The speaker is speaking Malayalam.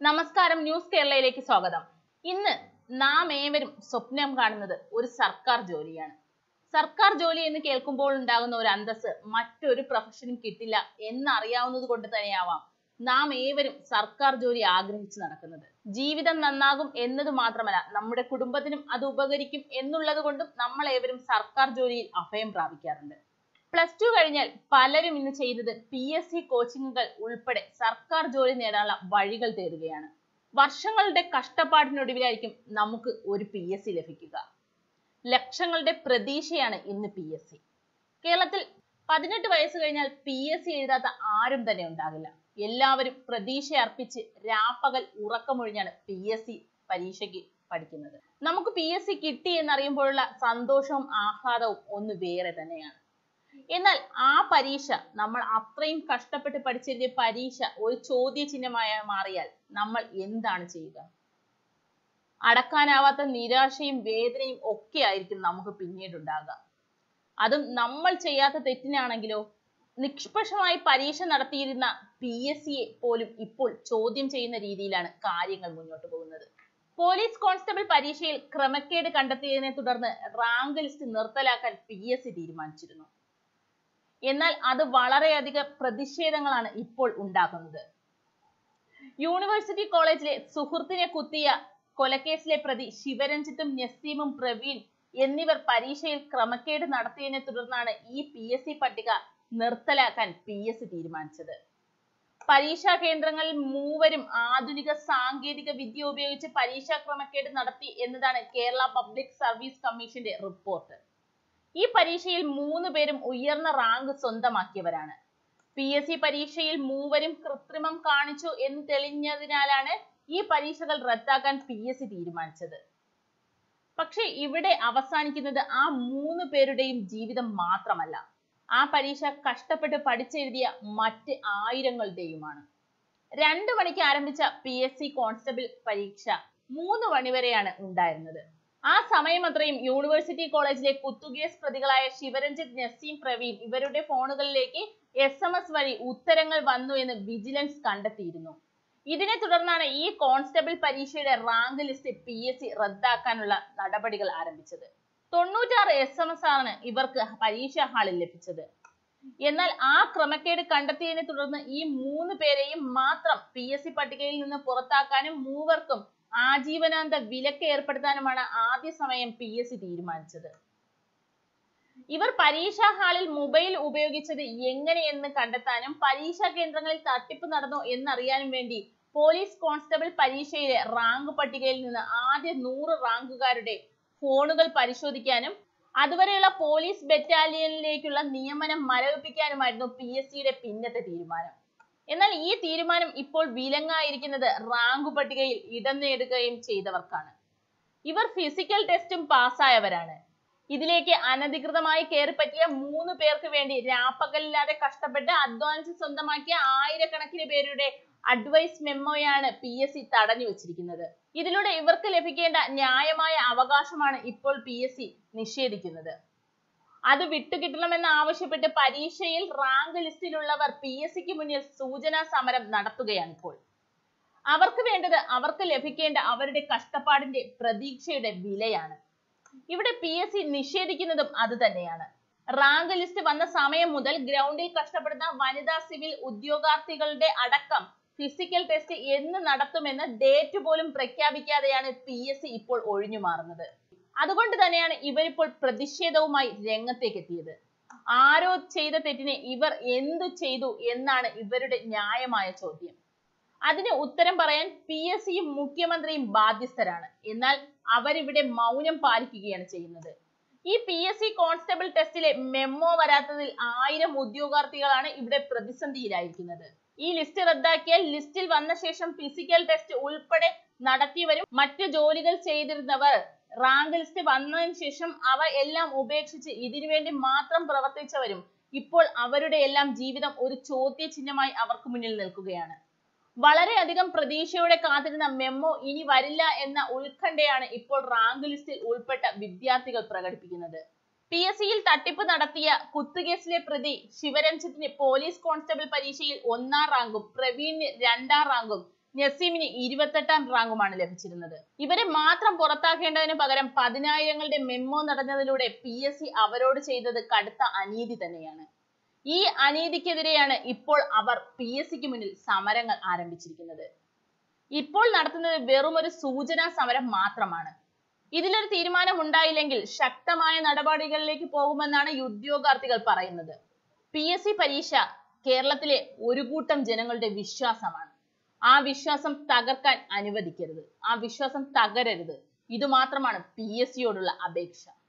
നമസ്കാരം ന്യൂസ് കേരളയിലേക്ക് സ്വാഗതം ഇന്ന് നാം ഏവരും സ്വപ്നം കാണുന്നത് ഒരു സർക്കാർ ജോലിയാണ് സർക്കാർ ജോലി എന്ന് കേൾക്കുമ്പോൾ ഉണ്ടാകുന്ന ഒരു അന്തസ് മറ്റൊരു പ്രൊഫഷനും കിട്ടില്ല എന്നറിയാവുന്നത് കൊണ്ട് തന്നെയാവാം നാം ഏവരും സർക്കാർ ജോലി ആഗ്രഹിച്ചു നടക്കുന്നത് ജീവിതം നന്നാകും എന്നത് മാത്രമല്ല നമ്മുടെ കുടുംബത്തിനും അത് ഉപകരിക്കും എന്നുള്ളത് കൊണ്ടും നമ്മൾ ഏവരും സർക്കാർ ജോലിയിൽ അഭയം പ്രാപിക്കാറുണ്ട് പ്ലസ് ടു കഴിഞ്ഞാൽ പലരും ഇന്ന് ചെയ്തത് പി എസ് സി കോച്ചിങ്ങുകൾ ഉൾപ്പെടെ സർക്കാർ ജോലി നേടാനുള്ള വഴികൾ തേടുകയാണ് വർഷങ്ങളുടെ കഷ്ടപ്പാടിനൊടുവിലായിരിക്കും നമുക്ക് ഒരു പി എസ് സി ലഭിക്കുക ലക്ഷങ്ങളുടെ പ്രതീക്ഷയാണ് ഇന്ന് പി എസ് സി കേരളത്തിൽ പതിനെട്ട് വയസ്സ് കഴിഞ്ഞാൽ പി എസ് സി എഴുതാത്ത ആരും തന്നെ ഉണ്ടാകില്ല എല്ലാവരും പ്രതീക്ഷ അർപ്പിച്ച് രാപ്പകൽ ഉറക്കമൊഴിഞ്ഞാണ് പി എസ് സി പരീക്ഷയ്ക്ക് പഠിക്കുന്നത് നമുക്ക് പി എസ് സി കിട്ടി എന്നറിയുമ്പോഴുള്ള സന്തോഷവും ആഹ്ലാദവും ഒന്ന് വേറെ തന്നെയാണ് എന്നാൽ ആ പരീക്ഷ നമ്മൾ അത്രയും കഷ്ടപ്പെട്ട് പഠിച്ചതിന്റെ പരീക്ഷ ഒരു ചോദ്യചിഹ്നമായി മാറിയാൽ നമ്മൾ എന്താണ് ചെയ്യുക അടക്കാനാവാത്ത നിരാശയും വേദനയും ഒക്കെ ആയിരിക്കും നമുക്ക് പിന്നീട് ഉണ്ടാകുക അതും നമ്മൾ ചെയ്യാത്ത തെറ്റിനാണെങ്കിലോ നിഷ്പക്ഷമായി പരീക്ഷ നടത്തിയിരുന്ന പി എസ് സിയെ പോലും ഇപ്പോൾ ചോദ്യം ചെയ്യുന്ന രീതിയിലാണ് കാര്യങ്ങൾ മുന്നോട്ട് പോകുന്നത് പോലീസ് കോൺസ്റ്റബിൾ പരീക്ഷയിൽ ക്രമക്കേട് കണ്ടെത്തിയതിനെ തുടർന്ന് റാങ്ക് ലിസ്റ്റ് നിർത്തലാക്കാൻ പി എസ് സി തീരുമാനിച്ചിരുന്നു എന്നാൽ അത് വളരെയധികം പ്രതിഷേധങ്ങളാണ് ഇപ്പോൾ ഉണ്ടാക്കുന്നത് യൂണിവേഴ്സിറ്റി കോളേജിലെ സുഹൃത്തിനെ കുത്തിയ കൊലക്കേസിലെ പ്രതി ശിവരഞ്ജിത്തും നസീമും പ്രവീൺ എന്നിവർ പരീക്ഷയിൽ ക്രമക്കേട് നടത്തിയതിനെ തുടർന്നാണ് ഈ പി എസ് സി പട്ടിക നിർത്തലാക്കാൻ പി എസ് സി തീരുമാനിച്ചത് പരീക്ഷാ കേന്ദ്രങ്ങളിൽ മൂവരും ആധുനിക സാങ്കേതിക വിദ്യ ഉപയോഗിച്ച് പരീക്ഷാ ക്രമക്കേട് നടത്തി എന്നതാണ് കേരള പബ്ലിക് സർവീസ് കമ്മീഷന്റെ റിപ്പോർട്ട് ഈ പരീക്ഷയിൽ മൂന്ന് പേരും ഉയർന്ന റാങ്ക് സ്വന്തമാക്കിയവരാണ് പി എസ് സി പരീക്ഷയിൽ മൂവരും കൃത്രിമം കാണിച്ചു എന്ന് തെളിഞ്ഞതിനാലാണ് ഈ പരീക്ഷകൾ റദ്ദാക്കാൻ പി എസ് സി തീരുമാനിച്ചത് പക്ഷെ ഇവിടെ അവസാനിക്കുന്നത് ആ മൂന്ന് പേരുടെയും ജീവിതം മാത്രമല്ല ആ പരീക്ഷ കഷ്ടപ്പെട്ട് പഠിച്ചെഴുതിയ മറ്റ് ആയിരങ്ങളുടെയുമാണ് രണ്ടു മണിക്ക് ആരംഭിച്ച പി എസ് സി കോൺസ്റ്റബിൾ പരീക്ഷ മൂന്ന് മണി വരെയാണ് ഉണ്ടായിരുന്നത് ആ സമയം അത്രയും യൂണിവേഴ്സിറ്റി കോളേജിലെ കുത്തുകേസ് പ്രതികളായ ശിവരഞ്ജിത്ത് നസീം പ്രവീൺ ഇവരുടെ ഫോണുകളിലേക്ക് എസ് എം എസ് വഴി ഉത്തരങ്ങൾ വന്നു എന്ന് വിജിലൻസ് കണ്ടെത്തിയിരുന്നു ഇതിനെ തുടർന്നാണ് ഈ കോൺസ്റ്റബിൾ പരീക്ഷയുടെ rank list P S C റദ്ദാക്കാനുള്ള നടപടികൾ ആരംഭിച്ചത് തൊണ്ണൂറ്റാറ് എസ് എം എസ് ആണ് ഇവർക്ക് പരീക്ഷാ ഹാളിൽ ലഭിച്ചത് എന്നാൽ ആ ക്രമക്കേട് കണ്ടെത്തിയതിനെ തുടർന്ന് ഈ മൂന്ന് പേരെയും മാത്രം പി എസ് സി പട്ടികയിൽ നിന്ന് പുറത്താക്കാനും മൂവർക്കും ആജീവനാന്ത വിലക്ക് ഏർപ്പെടുത്താനുമാണ് ആദ്യ സമയം പി എസ് സി തീരുമാനിച്ചത് ഇവർ പരീക്ഷാ ഹാളിൽ മൊബൈൽ ഉപയോഗിച്ചത് എങ്ങനെയെന്ന് കണ്ടെത്താനും പരീക്ഷാ കേന്ദ്രങ്ങളിൽ തട്ടിപ്പ് നടന്നോ എന്നറിയാനും വേണ്ടി പോലീസ് കോൺസ്റ്റബിൾ പരീക്ഷയിലെ റാങ്ക് പട്ടികയിൽ നിന്ന് ആദ്യ നൂറ് റാങ്കുകാരുടെ ഫോണുകൾ പരിശോധിക്കാനും അതുവരെയുള്ള പോലീസ് ബറ്റാലിയനിലേക്കുള്ള നിയമനം മരവിപ്പിക്കാനുമായിരുന്നു പി എസ് സിയുടെ പിന്നത്തെ തീരുമാനം എന്നാൽ ഈ തീരുമാനം ഇപ്പോൾ വിലങ്ങായിരിക്കുന്നത് റാങ്ക് പട്ടികയിൽ ഇടം നേടുകയും ചെയ്തവർക്കാണ് ഇവർ ഫിസിക്കൽ ടെസ്റ്റും പാസ്സായവരാണ് ഇതിലേക്ക് അനധികൃതമായി കയറിപ്പറ്റിയ മൂന്ന് പേർക്ക് വേണ്ടി രാപ്പകലില്ലാതെ കഷ്ടപ്പെട്ട് അധ്വാനിച്ച് സ്വന്തമാക്കിയ ആയിരക്കണക്കിന് പേരുടെ അഡ്വൈസ് മെമ്മോയാണ് പി എസ് സി തടഞ്ഞു വെച്ചിരിക്കുന്നത് ഇതിലൂടെ ഇവർക്ക് ലഭിക്കേണ്ട ന്യായമായ അവകാശമാണ് ഇപ്പോൾ പി എസ് സി നിഷേധിക്കുന്നത് അത് വിട്ടുകിട്ടണമെന്ന് ആവശ്യപ്പെട്ട് പരീക്ഷയിൽ റാങ്ക് ലിസ്റ്റിലുള്ളവർ പി എസ് സിക്ക് മുന്നിൽ സൂചനാ സമരം നടത്തുകയാണ് ഇപ്പോൾ അവർക്ക് വേണ്ടത് അവർക്ക് ലഭിക്കേണ്ട അവരുടെ കഷ്ടപ്പാടിന്റെ പ്രതീക്ഷയുടെ വിലയാണ് ഇവിടെ പി എസ് സി നിഷേധിക്കുന്നതും അത് തന്നെയാണ് റാങ്ക് ലിസ്റ്റ് വന്ന സമയം മുതൽ ഗ്രൗണ്ടിൽ കഷ്ടപ്പെടുന്ന വനിതാ സിവിൽ ഉദ്യോഗാർത്ഥികളുടെ അടക്കം ഫിസിക്കൽ ടെസ്റ്റ് എന്ന് നടത്തുമെന്ന് ഡേറ്റ് പോലും പ്രഖ്യാപിക്കാതെയാണ് പി എസ് സി ഇപ്പോൾ ഒഴിഞ്ഞു മാറുന്നത് അതുകൊണ്ട് തന്നെയാണ് ഇവരിപ്പോൾ പ്രതിഷേധവുമായി രംഗത്തേക്ക് എത്തിയത് ആരോ ചെയ്ത തെറ്റിനെ ഇവർ എന്തു ചെയ്തു എന്നാണ് ഇവരുടെ ന്യായമായ ചോദ്യം അതിന് ഉത്തരം പറയാൻ പി എസ് സിയും മുഖ്യമന്ത്രിയും ബാധ്യസ്ഥരാണ് എന്നാൽ അവരിവിടെ മൗനം പാലിക്കുകയാണ് ചെയ്യുന്നത് ഈ പി എസ് സി കോൺസ്റ്റബിൾ ടെസ്റ്റിലെ മെമ്മോ വരാത്തതിൽ ആയിരം ഉദ്യോഗാർത്ഥികളാണ് ഇവിടെ പ്രതിസന്ധിയിലായിരിക്കുന്നത് ഈ ലിസ്റ്റ് റദ്ദാക്കിയാൽ ലിസ്റ്റിൽ വന്ന ശേഷം ഫിസിക്കൽ ടെസ്റ്റ് ഉൾപ്പെടെ നടത്തിയവരും മറ്റു ജോലികൾ ചെയ്തിരുന്നവർ റാങ്ക് ലിസ്റ്റ് വന്നതിന് ശേഷം അവ എല്ലാം ഉപേക്ഷിച്ച് ഇതിനുവേണ്ടി മാത്രം പ്രവർത്തിച്ചവരും ഇപ്പോൾ അവരുടെ എല്ലാം ജീവിതം ഒരു ചോദ്യചിഹ്നമായി അവർക്ക് മുന്നിൽ നിൽക്കുകയാണ് വളരെയധികം പ്രതീക്ഷയോടെ കാത്തിരുന്ന മെമ്മോ ഇനി വരില്ല എന്ന ഉത്കണ്ഠയാണ് ഇപ്പോൾ റാങ്ക് ലിസ്റ്റിൽ ഉൾപ്പെട്ട വിദ്യാർത്ഥികൾ പ്രകടിപ്പിക്കുന്നത് പി എസ് സിയിൽ തട്ടിപ്പ് നടത്തിയ കുത്തുകേസിലെ പ്രതി ശിവരഞ്ജിത്തിന് പോലീസ് കോൺസ്റ്റബിൾ പരീക്ഷയിൽ ഒന്നാം റാങ്കും പ്രവീണിന് രണ്ടാം റാങ്കും നസീമിന് ഇരുപത്തെട്ടാം റാങ്കുമാണ് ലഭിച്ചിരുന്നത് ഇവരെ മാത്രം പുറത്താക്കേണ്ടതിന് പകരം പതിനായിരങ്ങളുടെ മെമ്മോ നടന്നതിലൂടെ പി എസ് സി അവരോട് ചെയ്തത് കടുത്ത അനീതി തന്നെയാണ് ഈ അനീതിക്കെതിരെയാണ് ഇപ്പോൾ അവർ പി എസ് സിക്ക് മുന്നിൽ സമരങ്ങൾ ആരംഭിച്ചിരിക്കുന്നത് ഇപ്പോൾ നടത്തുന്നത് വെറും ഒരു സൂചനാ സമരം മാത്രമാണ് ഇതിലൊരു തീരുമാനം ഉണ്ടായില്ലെങ്കിൽ ശക്തമായ നടപടികളിലേക്ക് പോകുമെന്നാണ് ഈ ഉദ്യോഗാർത്ഥികൾ പറയുന്നത് പി എസ് സി പരീക്ഷ കേരളത്തിലെ ഒരു കൂട്ടം ജനങ്ങളുടെ വിശ്വാസമാണ് ആ വിശ്വാസം തകർക്കാൻ അനുവദിക്കരുത് ആ വിശ്വാസം തകരരുത് ഇതുമാത്രമാണ് പി എസ് സിയോടുള്ള അപേക്ഷ